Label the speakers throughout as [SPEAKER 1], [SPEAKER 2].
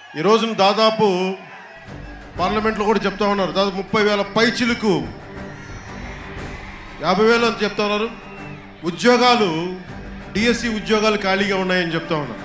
[SPEAKER 1] ఈ రోజున దాదాపు పార్లమెంట్లో కూడా చెప్తా ఉన్నారు దాదాపు ముప్పై వేల పై చిలుకు యాభై వేలు అని చెప్తా ఉన్నారు ఉద్యోగాలు డిఎస్సి ఉద్యోగాలు ఖాళీగా ఉన్నాయని చెప్తా ఉన్నారు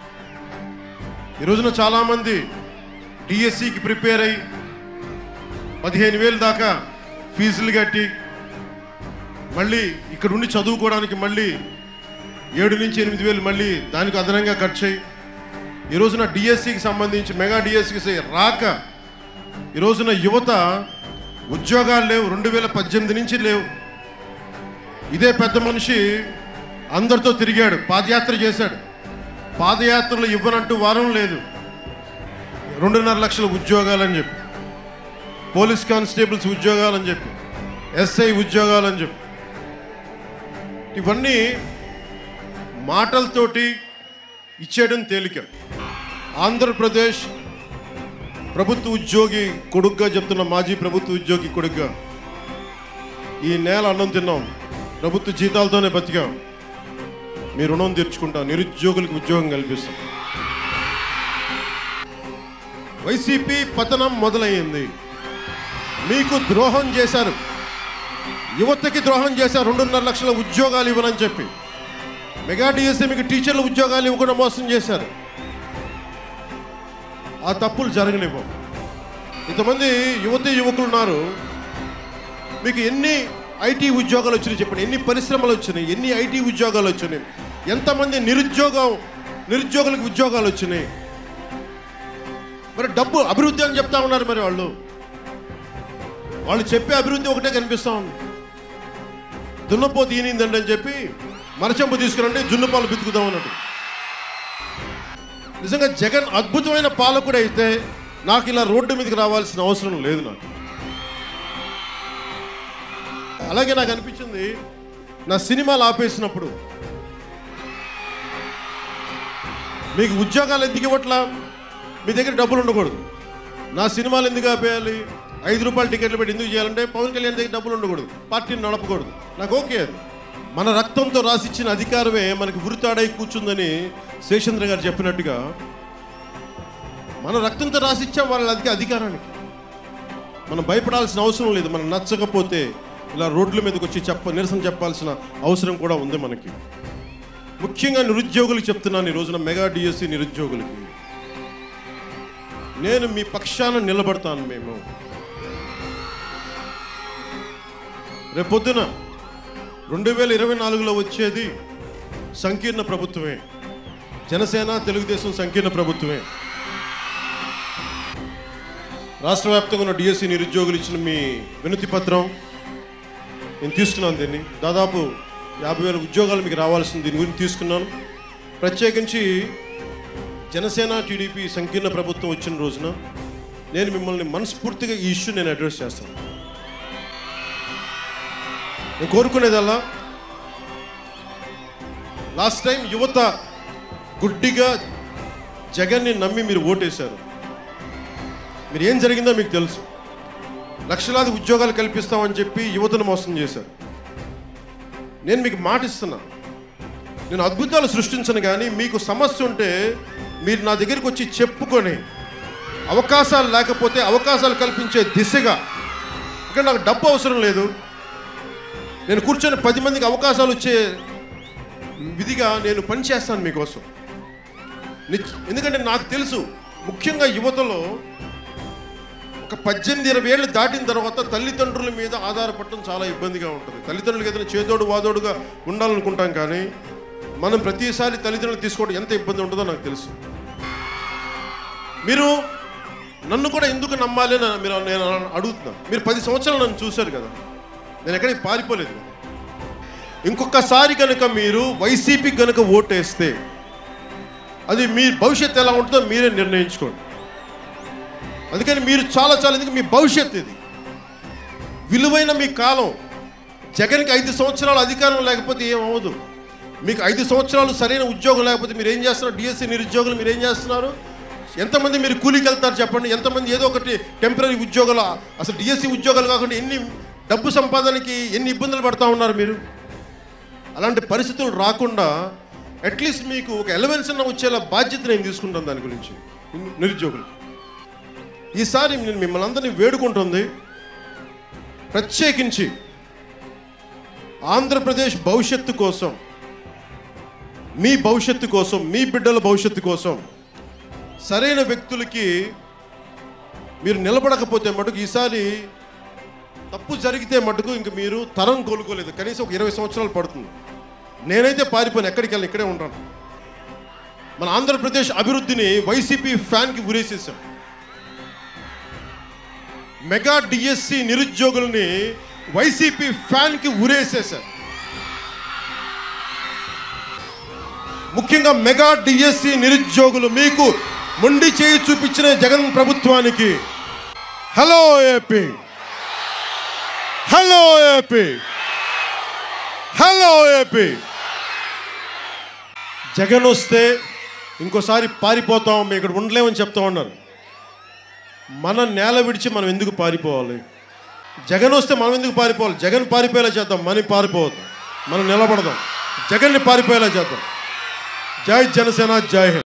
[SPEAKER 1] ఈ రోజున చాలామంది డిఎస్సికి ప్రిపేర్ అయ్యి పదిహేను వేలు దాకా ఫీజులు కట్టి మళ్ళీ ఇక్కడ ఉండి చదువుకోవడానికి మళ్ళీ ఏడు నుంచి ఎనిమిది వేలు మళ్ళీ దానికి అదనంగా ఖర్చు అయ్యి ఈ రోజున డిఎస్సికి సంబంధించి మెగా డిఎస్సికి రాక ఈ రోజున యువత ఉద్యోగాలు లేవు రెండు వేల పద్దెనిమిది నుంచి లేవు ఇదే పెద్ద మనిషి అందరితో తిరిగాడు పాదయాత్ర చేశాడు పాదయాత్రలు ఇవ్వనంటూ వారం లేదు రెండున్నర లక్షల ఉద్యోగాలని చెప్పి పోలీస్ కానిస్టేబుల్స్ ఉద్యోగాలని చెప్పి ఎస్ఐ ఉద్యోగాలని చెప్పి ఇవన్నీ మాటలతోటి ఇచ్చేయడం తేలిక ఆంధ్రప్రదేశ్ ప్రభుత్వ ఉద్యోగి కొడుగ్గా చెప్తున్న మాజీ ప్రభుత్వ ఉద్యోగి కొడుగ్గా ఈ నేల అన్నం తిన్నాం ప్రభుత్వ జీతాలతోనే బతికాం మీ రుణం తీర్చుకుంటాం నిరుద్యోగులకు ఉద్యోగం కల్పిస్తాం వైసీపీ పతనం మొదలయ్యింది మీకు ద్రోహం చేశారు యువతకి ద్రోహం చేశారు రెండున్నర లక్షల ఉద్యోగాలు ఇవ్వనని చెప్పి మెగా డిఎస్సీ మీకు టీచర్ల ఉద్యోగాలు ఇవ్వకుండా మోసం చేశారు ఆ తప్పులు జరగనివ్వం ఇంతమంది యువతి యువకులు ఉన్నారు మీకు ఎన్ని ఐటీ ఉద్యోగాలు వచ్చినాయి చెప్పండి ఎన్ని పరిశ్రమలు వచ్చినాయి ఎన్ని ఐటీ ఉద్యోగాలు వచ్చినాయి ఎంతమంది నిరుద్యోగం నిరుద్యోగులకు ఉద్యోగాలు వచ్చినాయి మరి డబ్బు అభివృద్ధి అని చెప్తా ఉన్నారు మరి వాళ్ళు వాళ్ళు చెప్పే అభివృద్ధి ఒకటే కనిపిస్తా ఉంది దున్నపోతు ఈనిందండి అని చెప్పి మరచెంపు తీసుకురండి జున్నుపాలు బితుకుదాం అన్నట్టు నిజంగా జగన్ అద్భుతమైన పాలకుడు అయితే నాకు ఇలా రోడ్డు మీదకి రావాల్సిన అవసరం లేదు నాకు అలాగే నాకు అనిపించింది నా సినిమాలు ఆపేసినప్పుడు మీకు ఉద్యోగాలు ఎందుకు ఇవ్వట్లా మీ దగ్గర డబ్బులు ఉండకూడదు నా సినిమాలు ఎందుకు ఆపేయాలి ఐదు రూపాయలు టికెట్లు పెట్టి ఎందుకు చేయాలంటే పవన్ కళ్యాణ్ దగ్గర డబ్బులు ఉండకూడదు పార్టీని నడపకూడదు నాకు ఓకే అది మన రక్తంతో రాసిచ్చిన అధికారమే మనకి ఉరితాడై కూర్చుందని శేషేంద్ర గారు చెప్పినట్టుగా మన రక్తంతో రాసిచ్చాం వాళ్ళ అధిక అధికారానికి మనం భయపడాల్సిన అవసరం లేదు మనం నచ్చకపోతే ఇలా రోడ్ల మీదకి వచ్చి చెప్ప నిరసన చెప్పాల్సిన అవసరం కూడా ఉంది మనకి ముఖ్యంగా నిరుద్యోగులకు చెప్తున్నాను ఈ రోజున మెగా డిఎస్సి నిరుద్యోగులకి నేను మీ పక్షాన నిలబడతాను మేము రేపొద్దున రెండు వేల ఇరవై నాలుగులో వచ్చేది సంకీర్ణ ప్రభుత్వమే జనసేన తెలుగుదేశం సంకీర్ణ ప్రభుత్వమే రాష్ట్ర వ్యాప్తంగా ఉన్న డిఎస్సి నిరుద్యోగులు ఇచ్చిన మీ వినతి పత్రం నేను తీసుకున్నాను దీన్ని దాదాపు యాభై వేల ఉద్యోగాలు మీకు రావాల్సింది దీని గురించి తీసుకున్నాను ప్రత్యేకించి జనసేన టీడీపీ సంకీర్ణ ప్రభుత్వం వచ్చిన రోజున నేను మిమ్మల్ని మనస్ఫూర్తిగా ఈ ఇష్యూ నేను అడ్రస్ చేస్తాను నేను కోరుకునేదల్లా లాస్ట్ టైం యువత గుడ్డిగా జగన్ని నమ్మి మీరు ఓటేశారు మీరు ఏం జరిగిందో మీకు తెలుసు లక్షలాది ఉద్యోగాలు కల్పిస్తామని చెప్పి యువతను మోసం చేశారు నేను మీకు మాట ఇస్తున్నా నేను అద్భుతాలు సృష్టించను కానీ మీకు సమస్య ఉంటే మీరు నా దగ్గరికి వచ్చి చెప్పుకొని అవకాశాలు లేకపోతే అవకాశాలు కల్పించే దిశగా ఇక్కడ నాకు డబ్బు అవసరం లేదు నేను కూర్చొని పది మందికి అవకాశాలు వచ్చే విధిగా నేను పని చేస్తాను మీకోసం నిచ్- ఎందుకంటే నాకు తెలుసు ముఖ్యంగా యువతలో ఒక పద్దెనిమిది ఇరవై ఏళ్ళు దాటిన తర్వాత తల్లిదండ్రుల మీద ఆధారపడటం చాలా ఇబ్బందిగా ఉంటుంది తల్లిదండ్రులకి ఏదైనా చేదోడు వాదోడుగా ఉండాలనుకుంటాం కానీ మనం ప్రతిసారి తల్లిదండ్రులు తీసుకోవడం ఎంత ఇబ్బంది ఉంటుందో నాకు తెలుసు మీరు నన్ను కూడా ఎందుకు నమ్మాలి అని మీరు నేను అడుగుతున్నా మీరు పది సంవత్సరాలు నన్ను చూశారు కదా నేను ఎక్కడికి పారిపోలేదు కదా ఇంకొకసారి కనుక మీరు వైసీపీ కనుక ఓటేస్తే అది మీ భవిష్యత్తు ఎలా ఉంటుందో మీరే నిర్ణయించుకోండి అందుకని మీరు చాలా చాలా ఎందుకు మీ భవిష్యత్తు ఇది విలువైన మీ కాలం జగన్కి ఐదు సంవత్సరాలు అధికారం లేకపోతే ఏం అవ్వదు మీకు ఐదు సంవత్సరాలు సరైన ఉద్యోగం లేకపోతే మీరు ఏం చేస్తున్నారు డిఎస్సి నిరుద్యోగులు మీరు ఏం చేస్తున్నారు ఎంతమంది మీరు కూలీకి వెళ్తారు చెప్పండి ఎంతమంది ఏదో ఒకటి టెంపరీ ఉద్యోగాలు అసలు డిఎస్సి ఉద్యోగాలు కాకుండా ఎన్ని డబ్బు సంపాదనకి ఎన్ని ఇబ్బందులు పడతా ఉన్నారు మీరు అలాంటి పరిస్థితులు రాకుండా అట్లీస్ట్ మీకు ఒక ఎలవెన్స్ అన్న వచ్చేలా బాధ్యత నేను తీసుకుంటాను దాని గురించి నిరుద్యోగులు ఈసారి నేను మిమ్మల్ని అందరినీ వేడుకుంటుంది ప్రత్యేకించి ఆంధ్రప్రదేశ్ భవిష్యత్తు కోసం మీ భవిష్యత్తు కోసం మీ బిడ్డల భవిష్యత్తు కోసం సరైన వ్యక్తులకి మీరు నిలబడకపోతే మటుకు ఈసారి తప్పు జరిగితే మటుకు ఇంక మీరు తరం కోలుకోలేదు కనీసం ఒక ఇరవై సంవత్సరాలు పడుతుంది నేనైతే పారిపోను ఎక్కడికి వెళ్ళి ఇక్కడే ఉంటాను మన ఆంధ్రప్రదేశ్ అభివృద్ధిని వైసీపీ ఫ్యాన్కి ఉరేసేసాం మెగా డిఎస్సి నిరుద్యోగుల్ని వైసీపీ ఫ్యాన్కి ఉరేసేశారు ముఖ్యంగా మెగా డిఎస్సి నిరుద్యోగులు మీకు మొండి చేయి చూపించిన జగన్ ప్రభుత్వానికి hello AP hello AP hello AP Jagan వస్తే ఇంకోసారి పారిపోతాం మేము ఇక్కడ ఉండలేమని చెప్తా ఉన్నారు మన నేల విడిచి మనం ఎందుకు పారిపోవాలి జగన్ వస్తే మనం ఎందుకు పారిపోవాలి జగన్ పారిపోయేలా చేద్దాం మనం పారిపోవద్దు మనం నిలబడదాం జగన్ని పారిపోయేలా చేద్దాం జై జనసేన జై హింద్